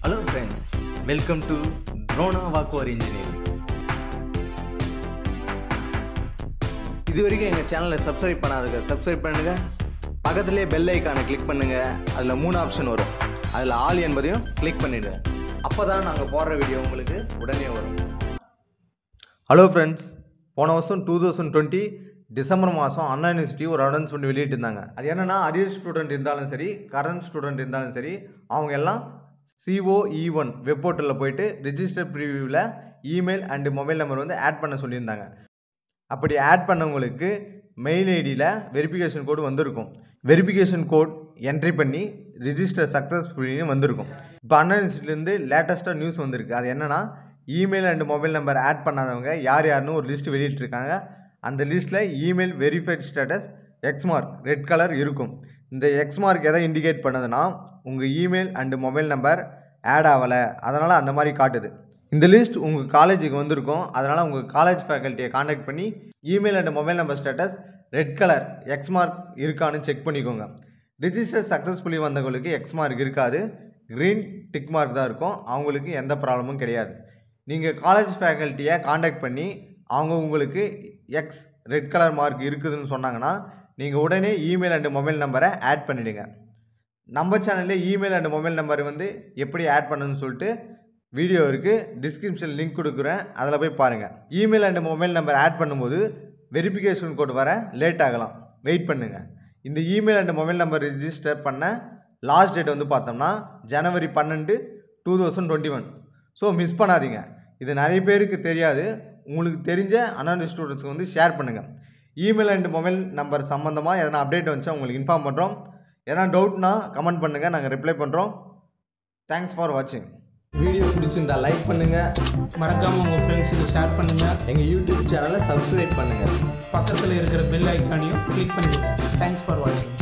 hello friends welcome to Drona வாக்குவர் engineering இது வரைக்கும் எங்கள் சேனலை சப்ஸ்கிரைப் பண்ணாதுங்க சப்ஸ்கிரைப் பண்ணுங்க பக்கத்துலேயே பெல் ஐக்கானை கிளிக் பண்ணுங்க அதில் மூணு ஆப்ஷன் வரும் அதில் ஆல் என்பதையும் கிளிக் பண்ணிவிடுங்க அப்போ தான் நாங்கள் போடுற வீடியோ உங்களுக்கு உடனே வரும் ஹலோ ஃப்ரெண்ட்ஸ் போன வருஷம் டூ தௌசண்ட் டுவெண்ட்டி டிசம்பர் மாதம் அண்ணா யூனிவர்சிட்டி ஒரு அனௌன்ஸ்மெண்ட் வெளியிட்டிருந்தாங்க அது என்னென்னா அரியர் ஸ்டூடெண்ட் இருந்தாலும் சரி கரண்ட் ஸ்டூடெண்ட் இருந்தாலும் சரி அவங்க எல்லாம் சிஓஇ ஒன் வெப் போர்ட்டலில் போயிட்டு ரிஜிஸ்டர் ப்ரிவியூவில் இமெயில் அண்டு மொபைல் நம்பர் வந்து ஆட் பண்ண சொல்லியிருந்தாங்க அப்படி ஆட் பண்ணவங்களுக்கு மெயில் ஐடியில் வெரிஃபிகேஷன் கோடு வந்திருக்கும் வெரிஃபிகேஷன் கோட் என்ட்ரி பண்ணி ரிஜிஸ்டர் சக்ஸஸ்ஃபுல்லின்னு வந்திருக்கும் இப்போ அண்ணா யூனிவர்சிட்டிலேருந்து லேட்டஸ்ட்டாக நியூஸ் வந்திருக்கு அது என்னென்னா email and mobile number add பண்ணாதவங்க யார் யாருன்னு ஒரு லிஸ்ட் வெளியிட்டிருக்காங்க அந்த லிஸ்ட்டில் email verified status X mark red colour இருக்கும் இந்த எக்ஸ் மார்க் எதை இண்டிகேட் பண்ணுதுன்னா உங்கள் email and mobile number add ஆகலை அதனால் அந்த மாதிரி காட்டுது இந்த லிஸ்ட் உங்கள் காலேஜுக்கு வந்திருக்கும் அதனால் உங்கள் காலேஜ் ஃபேக்கல்ட்டியை காண்டாக்ட் பண்ணி email and mobile number status red colour X mark இருக்கான்னு செக் பண்ணிக்கோங்க ரிஜிஸ்டர் சக்ஸஸ்ஃபுல்லி வந்தவங்களுக்கு எக்ஸ் மார்க் இருக்காது க்ரீன் டிக் மார்க் தான் இருக்கும் அவங்களுக்கு எந்த ப்ராப்ளமும் கிடையாது நீங்கள் காலேஜ் ஃபேக்கல்ட்டியை காண்டாக்ட் பண்ணி அவங்க உங்களுக்கு எக்ஸ் ரெட் கலர் மார்க் இருக்குதுன்னு சொன்னாங்கன்னா நீங்கள் உடனே இமெயில் அண்டு மொபைல் நம்பரை ஆட் பண்ணிவிடுங்க நம்ம சேனலில் இமெயில் அண்ட் மொபைல் நம்பர் வந்து எப்படி ஆட் பண்ணணும்னு சொல்லிட்டு வீடியோ இருக்குது டிஸ்கிரிப்ஷன் லிங்க் கொடுக்குறேன் அதில் போய் பாருங்கள் email and mobile number add பண்ணும்போது வெரிஃபிகேஷன் கோட் வர லேட் ஆகலாம் வெயிட் பண்ணுங்கள் இந்த email and mobile number register பண்ண லாஸ்ட் டேட் வந்து பார்த்தோம்னா ஜனவரி பன்னெண்டு two thousand twenty one so miss பண்ணாதீங்க இது நிறைய பேருக்கு தெரியாது உங்களுக்கு தெரிஞ்ச அனானி ஸ்டூடெண்ட்ஸ்க்கு வந்து ஷேர் பண்ணுங்கள் இமெயில் அண்ட் மொபைல் நம்பர் சம்மந்தமாக எதனா அப்டேட் வந்துச்சா உங்களுக்கு இன்ஃபார்ம் பண்ணுறோம் எதனா டவுட்னா கமெண்ட் பண்ணுங்கள் நாங்கள் ரிப்ளை பண்ணுறோம் தேங்க்ஸ் ஃபார் வாட்சிங் வீடியோ பிடிச்சிருந்தா லைக் பண்ணுங்கள் மறக்காமல் உங்கள் ஃப்ரெண்ட்ஸுக்கு ஷேர் பண்ணுங்கள் எங்கள் யூடியூப் சேனலை சப்ஸ்கிரைப் பண்ணுங்கள் பக்கத்தில் இருக்கிற பெல் ஐக்கானையும் கிளிக் பண்ணிடுங்க தேங்க்ஸ் ஃபார் வாட்சிங்